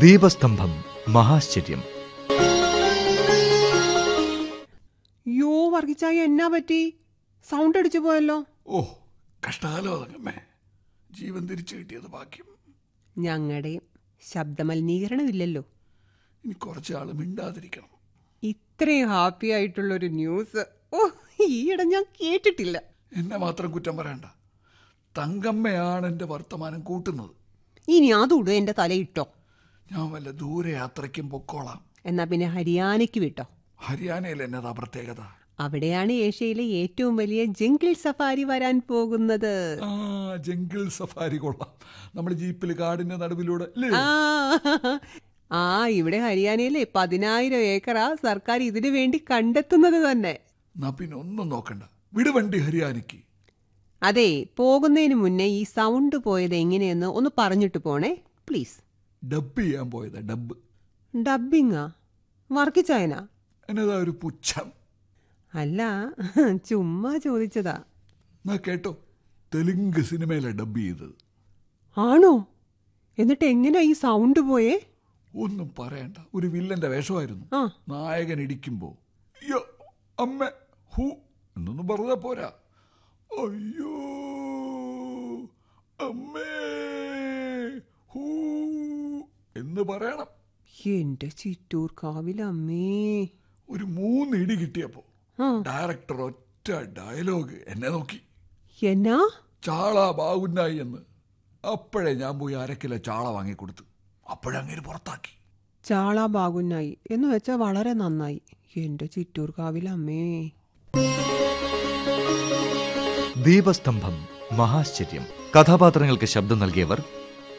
ദീപസ്തംഭം മഹാശ്ചര്യം യോ വർഗിച്ചായ എന്നാ പറ്റി സൗണ്ട് അടിച്ചു പോയല്ലോ ഓ കഷ്ടാലോ അതങ്ങമ്മേ ജീവൻ തിരിച്ചു കിട്ടിയത് ഭാഗ്യം ഞങ്ങളുടെയും ശബ്ദമലിനീകരണമില്ലല്ലോ ഇനി കുറച്ചാൾ മിണ്ടാതിരിക്കണം ഇത്രയും ഹാപ്പി ആയിട്ടുള്ളൊരു ന്യൂസ് ഓ ഈയിടെ ഞാൻ കേട്ടിട്ടില്ല എന്നെ മാത്രം കുറ്റം പറയണ്ട തങ്കമ്മയാണ് എൻ്റെ വർത്തമാനം കൂട്ടുന്നത് ഇനി അതുകൂടെ എന്റെ തലയിട്ടോ ഞാൻ വല്ല ദൂരെ യാത്രയ്ക്കും പൊക്കോളാം എന്നാ പിന്നെ ഹരിയാനയ്ക്ക് വിട്ടോ ഹരിയാനയിൽ എന്നതാ പ്രത്യേകത അവിടെയാണ് ഏഷ്യയിലെ ഏറ്റവും വലിയ ജംഗിൾ സഫാരി വരാൻ പോകുന്നത് ആ ജംഗിൾ സഫാരി കൊള്ളാം നമ്മൾ ജീപ്പിൽ കാടിന്റെ നടുവിലൂടെ അല്ലേ ആ ആ ഇവിടെ ഹരിയാനയിലെ പതിനായിരം ഏക്കറാ സർക്കാർ ഇതിനു വേണ്ടി കണ്ടെത്തുന്നത് തന്നെ എന്നാ പിന്നെ ഒന്നും നോക്കണ്ട വിടുവണ്ടി ഹരിയാനയ്ക്ക് അതെ പോകുന്നതിന് മുന്നേ ഈ സൗണ്ട് പോയത് എങ്ങനെയെന്ന് ഒന്ന് പറഞ്ഞിട്ട് പോണേ പ്ലീസ് ഡബ് ചെയ്യാൻ പോയത് ഡബ് ഡബിങ്ങാ വർക്കിച്ചായന എന്നതാ ഒരു പുച്ഛം അല്ല ചുമ്മാ ചോദിച്ചതാ എന്നാ കേട്ടോ തെലുങ്ക് സിനിമയിലെ ഡബ് ചെയ്തത് ആണോ എന്നിട്ട് എങ്ങനെയാ ഈ സൗണ്ട് പോയേ ഒന്നും പറയണ്ട ഒരു വില്ലന്റെ വേഷമായിരുന്നു ആ നായകൻ ഇടിക്കുമ്പോ അയ്യോ അമ്മ ഹൂ എന്നൊന്നും പറഞ്ഞാ പോരാ അയ്യോ അമ്മേ ഹൂ എന്ന് പറയണം എന്റെ ചിറ്റൂർ കാവിലമ്മേ ഒരു മൂന്ന് ഇടി കിട്ടിയപ്പോ ആ ഡയറക്ടർ ഒറ്റ ഡയലോഗ് എന്നെ നോക്കി എന്നാ ചാള ബാഗുന്നായി എന്ന് അപ്പോഴേ ഞാൻ പോയി അരക്കിലോ ചാള വാങ്ങിക്കൊടുത്തു അപ്പോഴങ്ങേര് പുറത്താക്കി ചാള ബാഗുന്നായി എന്ന് വെച്ചാൽ വളരെ നന്നായി എന്റെ ചിറ്റൂർ കാവിലമ്മേ ദീപസ്തംഭം മഹാശ്ചര്യം കഥാപാത്രങ്ങൾക്ക് ശബ്ദം നൽകിയവർ